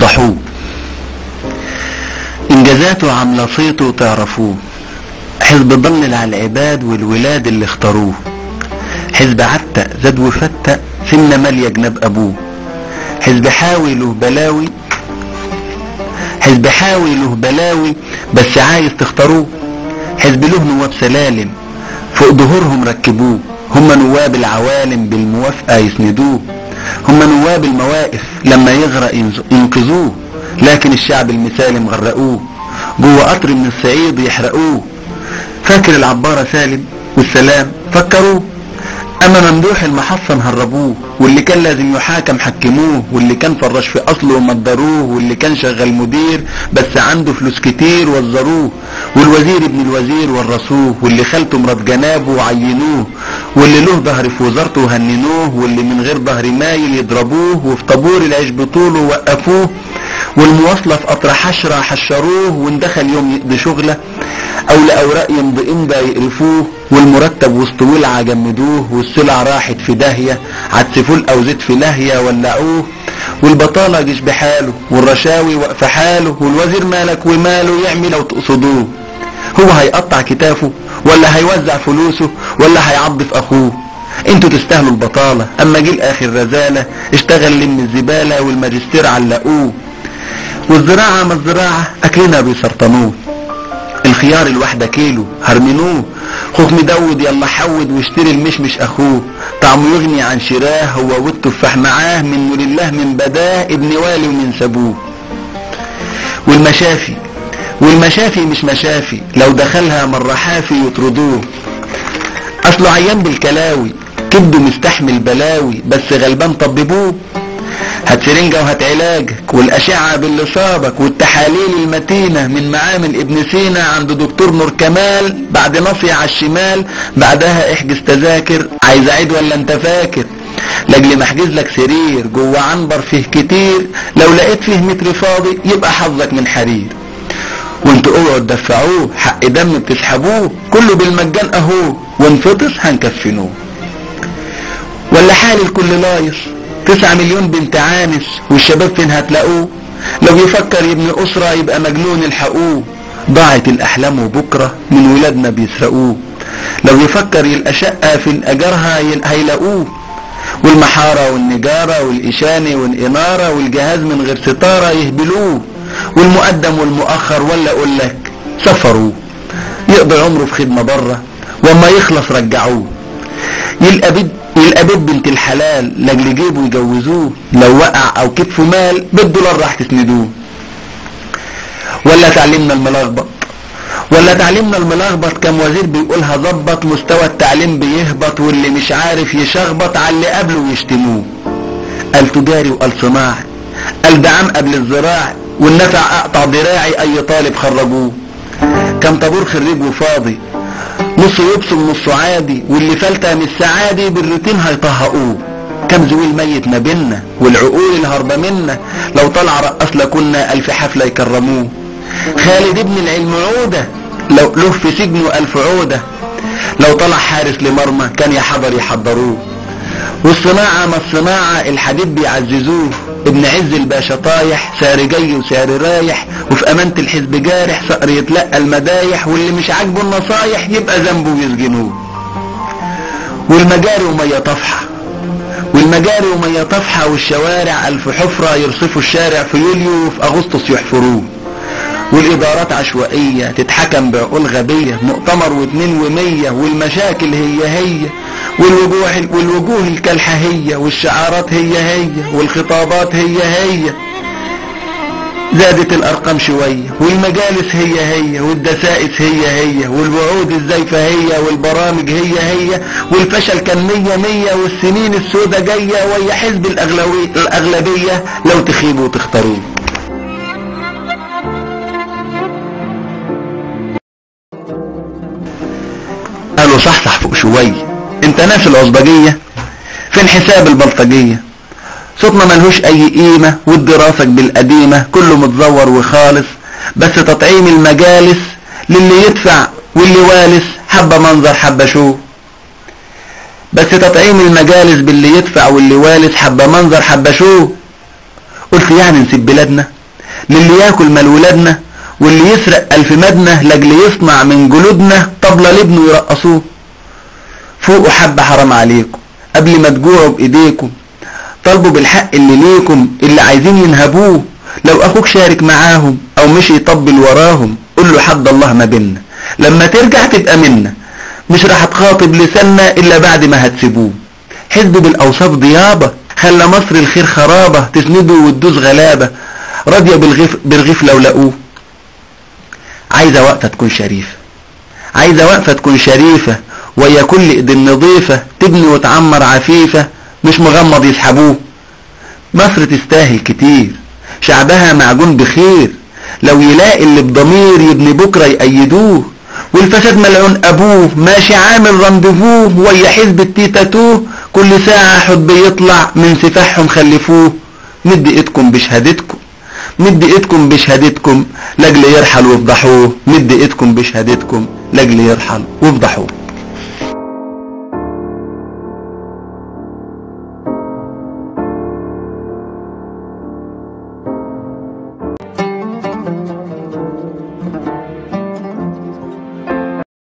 وفضحوه انجازاته عاملة صيته تعرفوه حزب ضلل على العباد والولاد اللي اختاروه حزب عتق زاد وفتق سنة مالية جناب ابوه حزب حاوي له بلاوي حزب حاوي له بلاوي بس عايز تختاروه حزب له نواب سلالم فوق ظهورهم ركبوه هم نواب العوالم بالموافقة يسندوه هم نواب المواقف لما يغرق ينز- ينقذوه لكن الشعب المسالم غرقوه جوه قطر من الصعيد يحرقوه فاكر العبارة سالم والسلام فكروه اما ممدوح المحصن هربوه واللي كان لازم يحاكم حكموه واللي كان فراش في اصله ومدروه واللي كان شغال مدير بس عنده فلوس كتير وزروه والوزير ابن الوزير ورثوه واللي خالته مرات جنابه وعينوه واللي له ظهر في وزارته وهننوه واللي من غير ظهر مايل يضربوه وفي طابور العيش بطوله وقفوه والمواصلة في قطر حشرة حشروه واندخل يوم يقضي شغله او لاوراق يمضي امضى يقرفوه والمرتب وسط ولعة جمدوه والسلع راحت في داهية عدس فول او زيت في لاهية ولعوه والبطالة جيش بحاله والرشاوي واقفة حاله والوزير مالك وماله يعمل لو تقصدوه هو هيقطع كتافه ولا هيوزع فلوسه ولا هيعض في اخوه انتوا تستاهلوا البطالة اما جه الاخر رزالة اشتغل لم الزبالة والماجستير علقوه والزراعة ما الزراعة اكلنا بيسرطنوه الخيار الواحدة كيلو هرمنوه خوخ مدود يلا حود واشتري المشمش اخوه طعمه يغني عن شراه هو والتفاح معاه منه لله من بداه ابن والي ومن سابوه والمشافي والمشافي مش مشافي لو دخلها مرة حافي يطردوه اصله عيان بالكلاوي كبده مستحمل بلاوي بس غلبان طببوه هات سرنجة وهات علاجك والأشعة باللي صابك والتحاليل المتينة من معامل ابن سينا عند دكتور نور كمال بعد نصية على الشمال بعدها احجز تذاكر عايز اعيد ولا انت فاكر لاجل ما احجز لك سرير جوه عنبر فيه كتير لو لقيت فيه متر فاضي يبقى حظك من حرير وانتوا اوعوا تدفعوه حق دم بتسحبوه كله بالمجان اهو وانفطس هنكفنوه ولا حال الكل لايص تسعة مليون بنت عانس والشباب فين هتلاقوه لو يفكر يبني أسرة يبقى مجنون الحقوه ضاعت الأحلام وبكرة من ولادنا بيسرقوه لو يفكر يلقى شقة في أجرها يل- هيلاقوه والمحارة والنجارة والإشانة والإنارة والجهاز من غير ستارة يهبلوه والمقدم والمؤخر ولا أقول لك سفروه يقضي عمره في خدمة بره وما يخلص رجعوه يلقى بيت يلقى بيت بنت الحلال لاجل جيبه يجوزوه لو وقع او كتفه مال بالدولار راح تسندوه ولا تعليمنا الملخبط ولا تعليمنا الملخبط كم وزير بيقولها ظبط مستوى التعليم بيهبط واللي مش عارف يشخبط على اللي قبله ويشتموه قال تجاري وقال صناعي قال دعم قبل الزراعي والنفع اقطع ذراعي اي طالب خرجوه كم طابور خريج وفاضي نصه يبصم نصه عادي واللي فلتة مش سعادي بالروتين هيطهقوه كم زويل ميت ما بينا والعقول الهربة منا لو طلع رقص لكنا ألف حفلة يكرموه خالد ابن العلم عودة لو له في سجنه ألف عودة لو طلع حارس لمرمى كان يا حضر يحضروه والصناعة ما الصناعة الحديد بيعززوه ابن عز الباشا طايح سعر جاي وسعر رايح وفي امانة الحزب جارح صقر يتلقى المدايح واللي مش عاجبه النصايح يبقى ذنبه ويسجنوه والمجاري ومية طفحة والمجاري ومية طفحة والشوارع ألف حفرة يرصفوا الشارع في يوليو وفي أغسطس يحفروه والإدارات عشوائية تتحكم بعقول غبية مؤتمر واتنين ومية والمشاكل هي هي والوجوه, والوجوه الكالحة هي والشعارات هي هي والخطابات هي هي زادت الأرقام شوية والمجالس هي هي والدسائس هي هي والوعود الزيفة هي والبرامج هي هي والفشل كان مية مية والسنين السودة جاية ويا حزب الأغلوي الأغلبية لو تخيبوا تختاروه قالوا صحصح فوق شوية انت ناس العصبجية فين حساب البلطجية صوتنا ملهوش اي قيمة والدراسة بالقديمة كله متزور وخالص بس تطعيم المجالس للي يدفع واللي والس حبة منظر حبة شو بس تطعيم المجالس باللي يدفع واللي والس حبة منظر حبة شو قلت يعني نسيب بلادنا للي ياكل مال ولادنا واللي يسرق ألف مدنة لاجل يصنع من جلودنا طبلة لابنه يرقصوه فوقوا حبة حرام عليكم قبل ما تجوعوا بإيديكم طالبوا بالحق اللي ليكم اللي عايزين ينهبوه لو أخوك شارك معاهم أو مشي يطبل وراهم قول له حد الله ما بينا لما ترجع تبقى منا مش راح تخاطب لساننا إلا بعد ما هتسيبوه حزبوا بالأوصاف ضيابة خلى مصر الخير خرابة تسنده وتدوس غلابة راضية بالغيف, بالغيف لو لقوه عايزة وقفة تكون شريفة عايزة وقفة تكون شريفة ويا كل ايد نظيفة تبني وتعمر عفيفة مش مغمض يسحبوه مصر تستاهل كتير شعبها معجون بخير لو يلاقي اللي بضمير يبني بكرة يأيدوه والفساد ملعون ابوه ماشي عامل رندفوه ويا حزب التيتاتوه كل ساعة حب يطلع من سفاحهم خلفوه مد ايدكم بشهادتكم مد ايدكم بشهادتكم لاجل يرحل وافضحوه مد ايدكم بشهادتكم لاجل يرحل وافضحوه